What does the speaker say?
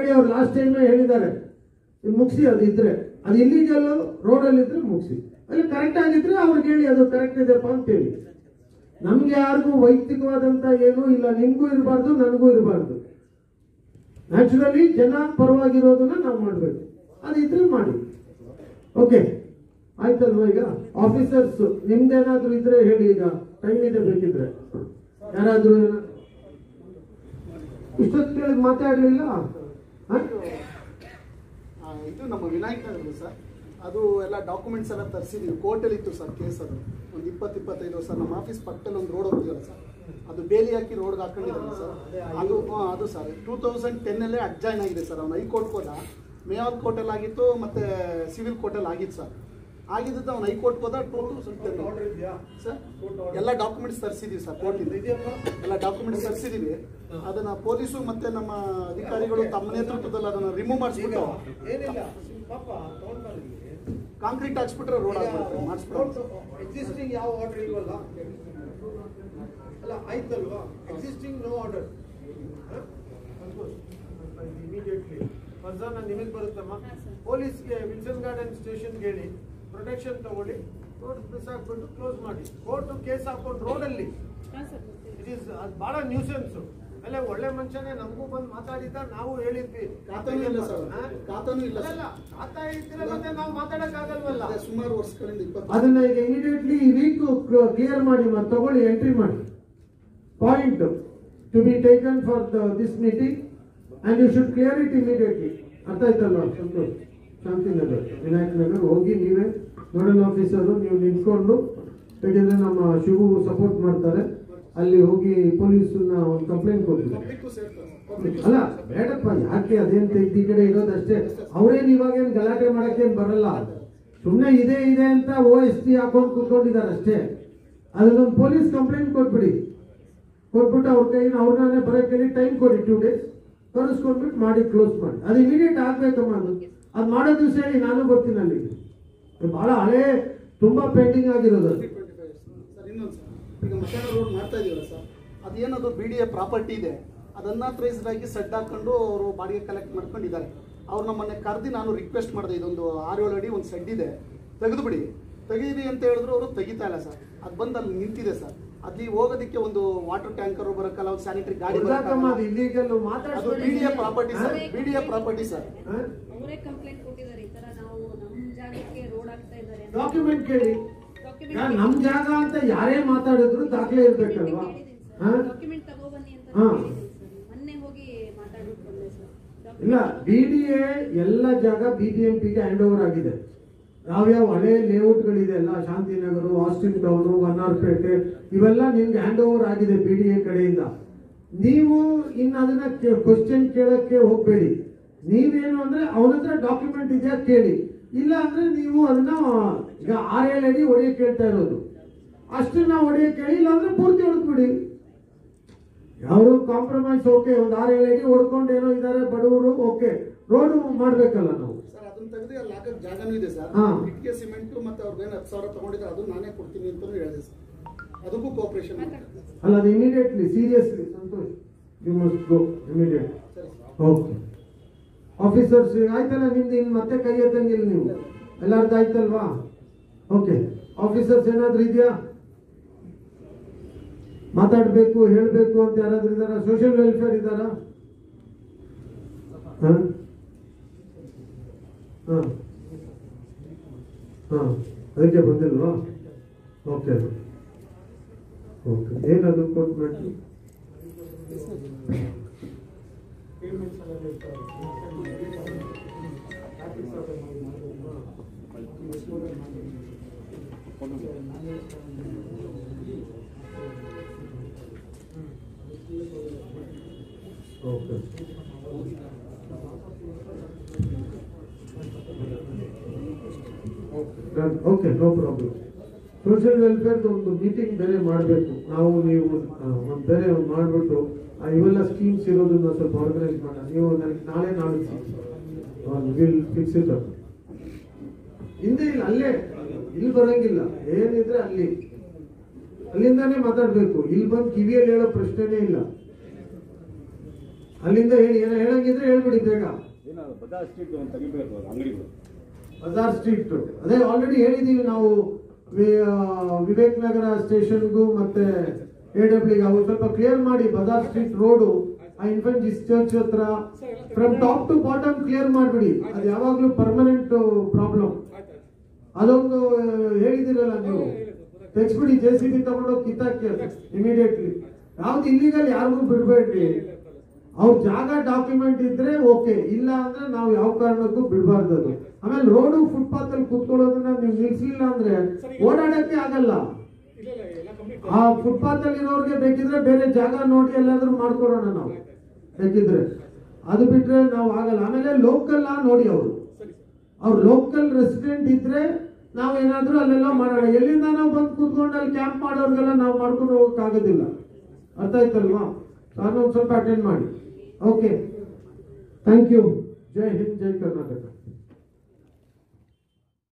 ಅವ್ರು last time ಹೇಳಿದ್ದಾರೆ ಇದು ಮುಗಿಸಿ ಅದು ಇದ್ರೆ ಅದು ಇಲ್ಲಿಗಲ್ ರೋಡಲ್ಲಿ ಇದ್ರೆ ಮುಗಿಸಿ ಅಲ್ಲಿ ಕರೆಕ್ಟ್ ಆಗಿದ್ರೆ ಅವ್ರಿಗೆ ಹೇಳಿ ಅದು ಕರೆಕ್ಟ್ ಇದೆಪ್ಪ ಅಂತ ಹೇಳಿ ನಮ್ಗೆ ಯಾರಿಗೂ ವೈಯಕ್ತಿಕವಾದಂತ ಏನೂ ಇಲ್ಲ ನಿಮ್ಗೂ ಇರಬಾರ್ದು ನನಗೂ ಇರಬಾರ್ದು ನ್ಯಾಚುರಲಿ ಜನ ಪರವಾಗಿರೋದನ್ನ ನಾವು ಮಾಡಬೇಕು ಅದಿದ್ರೆ ಮಾಡಿ ಓಕೆ ಆಯ್ತಲ್ವಾ ಈಗ ಆಫೀಸರ್ಸ್ ನಿಮ್ದೇನಾದ್ರೂ ಇದ್ರೆ ಹೇಳಿ ಈಗ ಟೈಮ್ ಇದೆ ಬೇಕಿದ್ರೆ ಯಾರಾದ್ರೂ ಏನ- ಇಷ್ಟೊತ್ತು ಕೇಳಿದ್ ಮಾತಾಡ್ಲಿಲ್ಲ ಹ? ಆ, ಇದು ನಮ್ಮ ವಿನಾಯಕ್ ನಗರ ಸರ್ ಅದು ಎಲ್ಲ ಡಾಕ್ಯುಮೆಂಟ್ಸ್ ಎಲ್ಲ ತರಿಸಿದ್ದೀವಿ ಕೋರ್ಟಲ್ಲಿ ಇತ್ತು ಸರ್ ಕೇಸ್ ಅದು ಒಂದು ಇಪ್ಪತ್ತು ಇಪ್ಪತ್ತೈದು ವರ್ಷ ನಮ್ಮ ಆಫೀಸ್ ಪಕ್ಕದಲ್ಲಿ ಒಂದು ರೋಡ್ ಹೋಗ್ತಿದಲ್ಲ ಸರ್ ಅದು ಬೇಲಿ ಹಾಕಿ ರೋಡ್ಗೆ ಹಾಕೊಂಡಿದ್ದಾರೆ ಸರ್ ಅದು ಹಾಂ ಅದು ಸರ್ ಟೂ ತೌಸಂಡ್ ಟೆನ್ನಲ್ಲೇ ಅಡ್ಜಾಯ್ನ್ ಆಗಿದೆ ಸರ್ ಅವ್ನು ಹೈಕೋರ್ಟ್ ಹೋದ ಮೇಯರ್ ಕೋರ್ಟಲ್ಲಿ ಆಗಿತ್ತು ಮತ್ತು ಸಿವಿಲ್ ಕೋರ್ಟಲ್ಲಿ ಆಗಿತ್ತು ಸರ್ ಆಗಿದ್ದು ಅವ್ನು ಹೈಕೋರ್ಟ್ ಹೋದ ಟೂ ತೌಸಂಡ್ ಟೆನ್ ಸರ್ ಎಲ್ಲ ಡಾಕ್ಯುಮೆಂಟ್ಸ್ ತರಿಸಿದ್ದೀವಿ ಸರ್ ಕೋರ್ಟಿಂದ ಎಲ್ಲ ಡಾಕ್ಯುಮೆಂಟ್ಸ್ ತರಿಸಿದ್ದೀವಿ ಅದನ್ನ ಪೊಲೀಸು ಮತ್ತೆ ನಮ್ಮ ಅಧಿಕಾರಿಗಳು ತಮ್ಮ ನೇತೃತ್ವದಲ್ಲಿ ಅದನ್ನ ರಿಮೂವ್ ಮಾಡಿಸ್ಬಿಟ್ಟು ಏನಿಲ್ಲ ಪಾಪ ತಗೊಂಡ್ಬರ್ಲಿ. ಕಾಂಕ್ರೀಟ್ ಹಾಕ್ಸ್ಬಿಟ್ರೆ ರೋಡ್ ಆಗ್ಬಿಡುತ್ತೆ ಮಾಡಿಸ್ಬಿಟ್ಟು ಎಕ್ಸಿಸ್ಟಿಂಗ್ ಯಾವ ಆರ್ಡರ್ ಇಲ್ವಲ್ಲ ಅಲ್ಲ ಆಯ್ತಲ್ವಾ existing no order immediately Farzana ನಿಮಗೆ ಬರುತ್ತಮ್ಮ ಪೊಲೀಸ್ಗೆ ವಿಲ್ಸನ್ ಗಾರ್ಡನ್ ಸ್ಟೇಷನ್ಗೆ ಹೇಳಿ ಪ್ರೊಟೆಕ್ಷನ್ ತಗೊಳ್ಳಿ ರೋಡ್ ಬಿಸಾಕ್ಬಿಟ್ಟು ಕ್ಲೋಸ್ ಮಾಡಿ ಕೋರ್ಟ್ ಕೇಸ್ ಹಾಕೊಂಡು ರೋಡಲ್ಲಿ ಇಟ್ ಈಸ್ ಅದು ಬಹಳ ನ್ಯೂಸೆನ್ಸ್ ಆಮೇಲೆ ಒಳ್ಳೆ ಮನುಷ್ಯನೇ ನಮಗೂ ಬಂದು ಮಾತಾಡಿದ್ದ ನಾವು ಹೇಳಿದ್ವಿ ಖಾತಾನೂ ಇಲ್ಲ ಸರ್. ಹಾ? ಖಾತಾನೂ ಇಲ್ಲ ಸರ್. ಅಲ್ಲ, ಖಾತಾ ಇದ್ರೆ ಮತ್ತೆ ನಾವು ಮಾತಾಡಕ್ಕಾಗಲ್ವಲ್ಲ ಅದೇ ಸುಮಾರು ವರ್ಷಗಳಿಂದ ಇಪ್ಪತ್ತು ಅದನ್ನ ಈಗ ಇಮಿಡಿಯೇಟ್ಲಿ ಈ ವೀಕ್ ಕ್ಲಿಯರ್ ಮಾಡಿ ಮತ್ತೆ ತಗೊಳ್ಳಿ ಎಂಟ್ರಿ ಮಾಡಿ point to be taken for this meeting and you should clear it immediately ಅರ್ಥ ಆಯ್ತಲ್ವಾ ಸಂತೋಷ್ ಶಾಂತಿನಗರ್ ವಿನಾಯಕ್ ನಗರ್ ಹೋಗಿ ನೀವೇ ನೋಡಲ್ ಆಫೀಸರು ನೀವು ನಿಂತ್ಕೊಂಡು ಬೇಕಿದ್ರೆ ನಮ್ಮ ಶಿವು ಸಪೋರ್ಟ್ ಮಾಡ್ತಾರೆ ಅಲ್ಲಿ ಹೋಗಿ ಪೊಲೀಸನ್ನ ಒಂದು ಕಂಪ್ಲೇಂಟ್ ಕೊಡ್ತೀವಿ ಪಬ್ಲಿಕ್ಕು ಸೇರ್ತಾರೆ ಪಬ್ಲಿಕ್ ಅಲ್ಲ ಬೇಡಪ್ಪ ಯಾಕೆ ಅದೇನ್ ತೆಗ್ದು ಈ ಕಡೆ ಇರೋದಷ್ಟೇ ಅವ್ರೇನ್ ಇವಾಗೇನ್ ಗಲಾಟೆ ಮಾಡಕ್ಕೇನ್ ಬರಲ್ಲ ಸುಮ್ನೆ ಇದೆ ಇದೆ ಅಂತ ಓ ಎಸ್ ಟಿ ಹಾಕೊಂಡು ಕೂತ್ಕೊಂಡಿದ್ದಾರೆ ಅಷ್ಟೇ ಅದನ್ನೊಂದು ಪೊಲೀಸ್ ಕಂಪ್ಲೇಂಟ್ ಕೊಟ್ಬಿಡಿ ಕೊಟ್ಬಿಟ್ಟು ಅವ್ರ ಕೈನ ಅವ್ರನ್ನೇ ಬರೋಕೆ ಟೈಮ್ ಕೊಡಿ ಟೂ ಡೇಸ್ ಕರೆಸ್ಕೊಂಡ್ಬಿಟ್ಟು ಮಾಡಿ ಕ್ಲೋಸ್ ಮಾಡಿ ಅದು ಇಮಿಡಿಯೇಟ್ ಆಗ್ಬೇಕಮ್ಮ ಅದು ಅದು ಮಾಡೋ ದಿವಸ ಹೇಳಿ ನಾನು ಬರ್ತೀನಿ ಅಲ್ಲಿ ಬಹಳ ಹಳೇ ತುಂಬಾ ಪೆಂಡಿಂಗ್ ಆಗಿರೋದು ಅದು. ಸರ್ ಇನ್ನೊಂದು ಸರ್ ಈಗ ಮಧ್ಯಾಹ್ನ ರೋಡ್ ಮಾಡ್ತಾ ಇದೀವಲ್ಲ ಸರ್ ಅದೇನದು ಬಿ ಡಿ ಎ ಪ್ರಾಪರ್ಟಿ ಇದೆ ಅದನ್ನ ಟ್ರೇಸ್ಡ್ ಆಗಿ ಸೆಡ್ ಹಾಕೊಂಡು ಅವರು ಬಾಡಿಗೆ ಕಲೆಕ್ಟ್ ಮಾಡ್ಕೊಂಡಿದ್ದಾರೆ ಅವ್ರು ನಮ್ಮನ್ನೇ ಕರೆದು ನಾನು ರಿಕ್ವೆಸ್ಟ್ ಮಾಡಿದೆ ಇದೊಂದು ಆರು ಏಳು ಅಡಿ ಒಂದು ಸೆಡ್ ಇದೆ ತೆಗೆದುಬಿಡಿ ತೆಗೀರಿ ಅಂತ ಹೇಳಿದ್ರು ಅವರು ತೆಗಿತಾ ಇಲ್ಲ ಸರ್ ಅದು ಬಂದು ಅಲ್ಲಿ ನಿಂತಿದೆ ಸರ್ ಅಲ್ಲಿ ಹೋಗೋದಕ್ಕೆ ಒಂದು ವಾಟರ್ ಟ್ಯಾಂಕರ್ ಬರಕ್ಕಲ್ಲ ಒಂದು ಸ್ಯಾನಿಟರಿ ಗಾಡಿ ಹುಡ್ಗಾಕಮ್ಮ ಅದು ಬರಕ್ಕಲ್ಲ. illegal ಅದು ಮಾತಾಡ್ಸ್ಬೇಡಿ. B D A property sir B D A property sir ಹಾ? ಅವರೇ ಕಂಪ್ಲೇಂಟ್ ಕೊಟ್ಟಿದ್ದಾರೆ ಈ ತರ ನಾವು ನಮ್ಮ ಜಾಗಕ್ಕೆ ರೋಡ್ ಆಗ್ತಾ ಇದ್ದಾರೆ ಅಂತ. ಡಾಕ್ಯುಮೆಂಟ್ ಕೇಳಿ Document ಯಾ- ನಮ್ ಜಾಗ ಅಂತ ಯಾರೇ ಮಾತಾಡಿದ್ರು ದಾಖಲೆ ಇರ್ಬೇಕಲ್ವಾ ಹಾ? ಡಾಕ್ಯುಮೆಂಟ್ ತಗೋಬನ್ನಿ ಅಂತ ಹಾ. ಹೇಳಿದ್ದೀನಿ ಸರ್ ಮೊನ್ನೆ ಹೋಗಿ ಮಾತಾಡ್ಬಿಟ್ಟು ಬಂದೆ ಸರ್ ಇಲ್ಲ ಬಿ ಡಿ ಎ ಎಲ್ಲ ಜಾಗ ಬಿ ಬಿ ಎಂ ಪಿಗೆ ಹ್ಯಾಂಡ್ ಓವರ್ ಆಗಿದೆ ಯಾವ್ಯಾವ ಹಳೆ ಲೇಔಟ್ಗಳಿದೆ ಅಲ್ಲ ಶಾಂತಿನಗರ ಆಸ್ಟಿನ್ ಟೌನು ವನ್ನಾರ್ಪೇಟೆ ಇವೆಲ್ಲ ನಿಮ್ಗೆ ಹ್ಯಾಂಡ್ ಓವರ್ ಆಗಿದೆ ಬಿ ಡಿ ಎ ಕಡೆಯಿಂದ ನೀವು ಇನ್ನು ಅದನ್ನ ಕ್ವಶನ್ ಕೇಳಕ್ಕೆ ಹೋಗ್ಬೇಡಿ ನೀವೇನು ಅಂದ್ರೆ ಅವನ ಹತ್ರ ಡಾಕ್ಯುಮೆಂಟ್ ಇದೆಯಾ ಕೇಳಿ ಇಲ್ಲ ಅಂದ್ರೆ ನೀವು ಅದನ್ನ ಈಗ ಆರ್ ಏಳು ಅಡಿ ಹೊಡೆಯಕ್ಕೆ ಕೇಳ್ತಾ ಇರೋದು ಅಷ್ಟನ್ನ ಹೊಡೆಯಕ್ಕೆ ಕೇಳಿ ಇಲ್ಲ ಅಂದ್ರೆ ಪೂರ್ತಿ ಹೊಡೆದ್ಬಿಡಿ ಯಾರು ಕಾಂಪ್ರಮೈಸ್ ಓಕೆ ಒಂದು ಆರು ಏಳು ಅಡಿ ಹೊಡ್ಕೊಂಡು ಏನೋ ಇದ್ದಾರೆ ಬಡವರು ಓಕೆ ರೋಡ್ ಮಾಡ್ಬೇಕಲ್ಲ ನಾವು ಸರ್ ಅದನ್ನ ತೆಗೆದು ಅಲ್ಲಿ ಹಾಕಕ್ ಜಾಗನೂ ಇದೆ ಸರ್ ಹಾ. ಇಟ್ಟಿಗೆ ಸಿಮೆಂಟ್ ಮತ್ತೆ ಅವ್ರಿಗೆ ಹತ್ತು ಸಾವಿರ ತಗೊಂಡಿದ್ದಾರೆ ಅದು ನಾನೇ ಕೊಡ್ತೀನಿ ಅಂತಾನು ಹೇಳಿದೆ ಸರ್ ಅದಕ್ಕೂ ಕೋಪರೇಷನ್ ಅಲ್ಲ ಅದು immediately seriously Santosh you must go immediate ಸರಿ ಓಕೆ ಆಫೀಸರ್ಸ್ ಆಯ್ತಲ್ಲ ನಿಮ್ದು ಇನ್ನು ಮತ್ತೆ ಕೈ ಎತ್ತಂಗಿಲ್ಲ ನೀವು ಎಲ್ಲಾರ್ದು ಆಯ್ತಲ್ವಾ ಓಕೆ ಆಫೀಸರ್ಸ್ ಏನಾದ್ರು ಇದೆಯಾ ಮಾತಾಡ್ಬೇಕು ಹೇಳ್ಬೇಕು ಅಂತ ಯಾರಾದ್ರೂ ಇದಾರ ಸೋಷಿಯಲ್ ವೆಲ್ಫೇರ್ ಇದಾರ ಹಾ ಹಾ ಹಾ ಅದಕ್ಕೆ ಬಂದಿಲ್ವಾ ಓಕೆ ಓಕೆ ಏನದು ಕೊಟ್ಬಿಟ್ಟು okay okay no problem social welfare ಒಂದು ಮೀಟಿಂಗ್ ಬೇರೆ ಮಾಡಬೇಕು ನಾವು ನೀವು ಆ, ಒಂದು ಬೇರೆ ಒಂದು ಮಾಡಿಬಿಟ್ಟು ಇವೆಲ್ಲ ಸ್ಕೀಮ್ಸ್ ಇರೋದನ್ನ ಸ್ವಲ್ಪ ಆರ್ಗನೈಸ್ ಮಾಡೋಣ ನೀವು ನನಗೆ ನಾಳೆ ನಾಳೆ ವಿಲ್ ಫಿಕ್ಸ್ ಇಟ್ ಅಪ್ ಹಿಂದೆ ಇಲ್ಲ ಅಲ್ಲೇ ಇಲ್ಲಿ ಬರಂಗಿಲ್ಲ ಏನಿದ್ರೆ ಅಲ್ಲಿ ಅಲ್ಲಿಂದಾನೇ ಮಾತಾಡ್ಬೇಕು ಇಲ್ಲಿ ಬಂದು ಕಿವಿಯಲ್ಲಿ ಹೇಳೋ ಪ್ರಶ್ನೆನೇ ಇಲ್ಲ ಅಲ್ಲಿಂದ ಹೇಳಿ ಏನೋ ಹೇಳಂಗಿದ್ರೆ ಹೇಳ್ಬಿಡಿ ಬೇಗ ಏನೋ ಬಜಾರ್ ಸ್ಟ್ರೀಟ್ ಒಂದು ತೆಗಿಬೇಕು ಅದು ಅಂಗಡಿಗಳು ಬಜಾರ್ ಸ್ಟ್ರೀಟ್ ಅದೇ ಆಲ್ರೆಡಿ ಹೇಳಿದೀವಿ ನಾವು ವಿ- ಆ, ವಿವೇಕ್ ನಗರ ಸ್ಟೇಷನ್ಗೂ ಮತ್ತೆ ಎ ಡಬ್ಲ್ಯೂಗೆ ಅವು ಸ್ವಲ್ಪ ಕ್ಲಿಯರ್ ಮಾಡಿ ಬಜಾರ್ ಸ್ಟ್ರೀಟ್ ರೋಡು ಆ ಇನ್ಫೆಂಟ್ ಜಿಸ್ ಚರ್ಚ್ ಹತ್ರ from top to bottom clear ಮಾಡ್ಬಿಡಿ ಅದು ಯಾವಾಗ್ಲೂ ಪರ್ಮನೆಂಟ್ ಪ್ರಾಬ್ಲಮ್ ಅದೊಂದು ಆ, ಹೇಳಿದಿರಲ್ಲ ನೀವು ತೆಗ್ಸ್ಬಿಡಿ ಜೆ ಸಿ ಬಿ ತಗೊಂಡೋಗಿ ಕಿತ್ತಾಕಿ ಇಮಿಡಿಯೇಟ್ಲಿ ಯಾವ್ದು ಇಲ್ಲಿಗಲ್ ಯಾರಿಗೂ ಬಿಡ್ಬೇಡ್ರಿ ಅವ್ರ ಜಾಗ ಡಾಕ್ಯುಮೆಂಟ್ ಇದ್ರೆ ಓಕೆ ಇಲ್ಲ ಅಂದ್ರೆ ನಾವು ಯಾವ ಕಾರಣಕ್ಕೂ ಬಿಡಬಾರ್ದು ಅದು ಆಮೇಲೆ ರೋಡು ಫುಟ್ಪಾತ್ ಅಲ್ಲಿ ಕೂತ್ಕೊಳ್ಳೋದನ್ನ ನೀವು ನಿಲ್ಸಿಲ್ಲ ಅಂದ್ರೆ ಓಡಾಡಕ್ಕೆ ಆಗಲ್ಲ ಆ ಫುಟ್ಪಾತ್ ಅಲ್ಲಿ ಇರೋರ್ಗೆ ಬೇಕಿದ್ರೆ ಬೇರೆ ಜಾಗ ನೋಡಿ ಎಲ್ಲಾದ್ರೂ ಮಾಡ್ಕೊಡೋಣ ನಾವು ಬೇಕಿದ್ರೆ ಅದು ಬಿಟ್ರೆ ನಾವು ಆಗಲ್ಲ ಆಮೇಲೆ ಲೋಕಲ್ ನೋಡಿ ಅವರು ಅವ್ರು ಲೋಕಲ್ ರೆಸಿಡೆಂಟ್ ಇದ್ರೆ ನಾವು ಏನಾದ್ರೂ ಅಲ್ಲೆಲ್ಲ ಮಾಡೋಣ ಎಲ್ಲಿಂದ ನಾವು ಬಂದು ಕೂತ್ಕೊಂಡು ಅಲ್ಲಿ ಕ್ಯಾಂಪ್ ಮಾಡೋರ್ಗೆಲ್ಲ ನಾವು ಮಾಡ್ಕೊಂಡು ಹೋಗಕ್ ಆಗೋದಿಲ್ಲ ಅರ್ಥ ಆಯ್ತಲ್ವಾ ನಾನು ಒಂದು ಸ್ವಲ್ಪ ಅಟೆಂಡ್ ಮಾಡಿ ಓಕೆ ಥ್ಯಾಂಕ್ ಯು ಜೈ ಹಿಂದ್ ಜೈ ಕರ್ನಾಟಕ